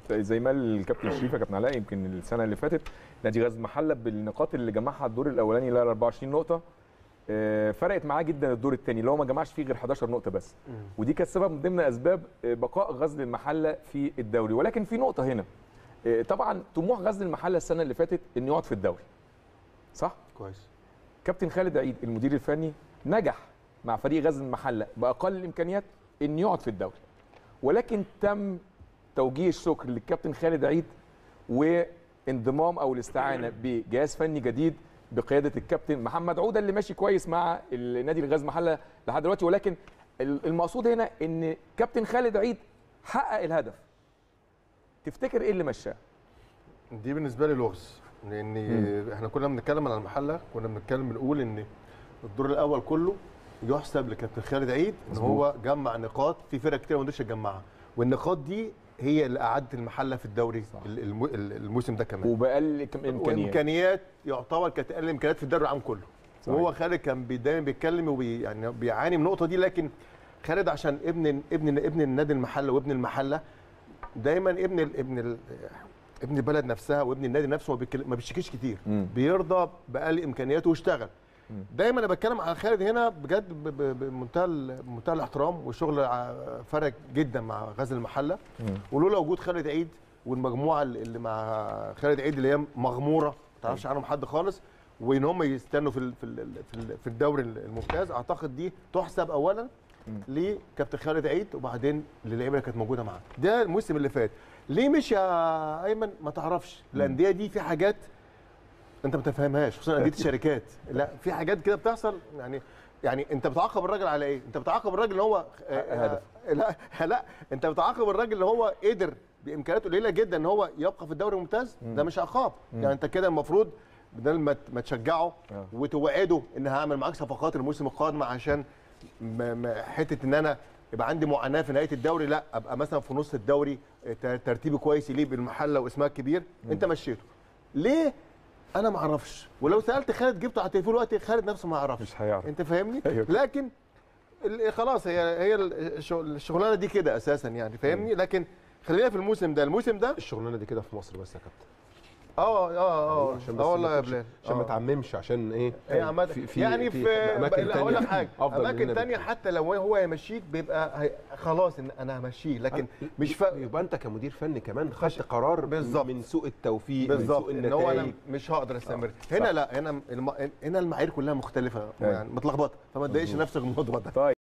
زي ما قال الكابتن شريف يا كابتن علاء يمكن السنه اللي فاتت نادي غزل المحله بالنقاط اللي جمعها الدور الاولاني اللي هي 24 نقطه آه، فرقت معاه جدا الدور الثاني اللي هو ما جمعش فيه غير 11 نقطه بس ودي كانت سبب من ضمن اسباب آه، بقاء غزل المحله في الدوري ولكن في نقطه هنا آه، طبعا طموح غزل المحله السنه اللي فاتت انه يقعد في الدوري صح كويس كابتن خالد عيد المدير الفني نجح مع فريق غزل المحله باقل الامكانيات انه يقعد في الدوري ولكن تم توجيه الشكر للكابتن خالد عيد وانضمام او الاستعانه بجهاز فني جديد بقياده الكابتن محمد عوده اللي ماشي كويس مع النادي الغاز محله لحد دلوقتي ولكن المقصود هنا ان كابتن خالد عيد حقق الهدف تفتكر ايه اللي مشاه دي بالنسبه لي لغز لان احنا كنا بنتكلم على المحله كنا بنتكلم بنقول ان الدور الاول كله يحسب لكابتن خالد عيد ان مظبوط. هو جمع نقاط في فرق كتير ما قدرتش تجمعها والنقاط دي هي اللي قعدت المحله في الدوري صح. ال- الم- ال- الموسم ده كمان وباقل كم- امكانيات وامكانيات يعتبر كانت اقل امكانيات في الدوري العام كله صحيح. وهو خالد كان بي- دايما بيتكلم وبي يعني بيعاني من النقطه دي لكن خالد عشان ابن ابن ابن النادي المحله وابن المحله دايما ابن ال ابن ال ابن البلد نفسها وابن النادي نفسه ما بيتكلم- ما بيشتكيش كتير مم. بيرضى باقل امكانياته ويشتغل مم. دايما انا بتكلم على خالد هنا بجد ب- ب- بمنتهى ال- بمنتهى الاحترام والشغل ع- فرق جدا مع غزل المحله مم. ولولا وجود خالد عيد والمجموعه اللي مع خالد عيد اللي هي مغموره ما تعرفش عنهم حد خالص وان هم يستنوا في ال- في ال- في ال- في الدوري الممتاز اعتقد دي تحسب اولا مم. لكابتن خالد عيد وبعدين للعيبه اللي كانت موجوده معاه ده الموسم اللي فات ليه مش يا ايمن ما تعرفش الانديه دي في حاجات انت ما تفهمهاش خصوصا انديه الشركات لا في حاجات كده بتحصل يعني يعني انت بتعاقب الراجل على ايه انت بتعاقب الراجل اللي هو آه، هدف. آه، لا لا انت بتعاقب الراجل اللي هو قدر بامكانيات قليله جدا ان هو يبقى في الدوري الممتاز ده مش عقاب يعني انت كده المفروض بدل ما ت- ما تشجعه آه. وتوعده ان هعمل معاك صفقات الموسم القادم عشان ما ما حته ان انا يبقى عندي معاناه في نهايه الدوري لا ابقى مثلا في نص الدوري ت- ترتيبي كويس يليق بالمحله واسمها الكبير انت مشيته ليه انا ما اعرفش ولو سالت خالد جبته على التليفون دلوقتي خالد نفسه ما يعرفش مش هيعرف انت فاهمني أيوة. لكن ال- خلاص هي هي الشغل- الشغلانه دي كده اساسا يعني فاهمني لكن خلينا في الموسم ده الموسم ده الشغلانه دي كده في مصر بس يا كابتن اه اه اه عشان اه بس والله ما يا تكونش- بلال عشان ما آه. تعممش عشان ايه هي عامة يعني في, اماكن لا، هقول لك تانية حاجه افضل اماكن مننا تانية بكتير. حتى لو هو هيمشيك بيبقى هي خلاص ان انا همشيه لكن مش ف... يبقى انت كمدير فني كمان خدت قرار بالظبط. من سوء التوفيق من بالظبط سوء ان هو انا النتائج مش هقدر استمر صح. هنا لا هنا الم... هنا المعايير كلها مختلفه أيوة. يعني متلخبطه فما تضايقش نفسك من الموضوع ده طيب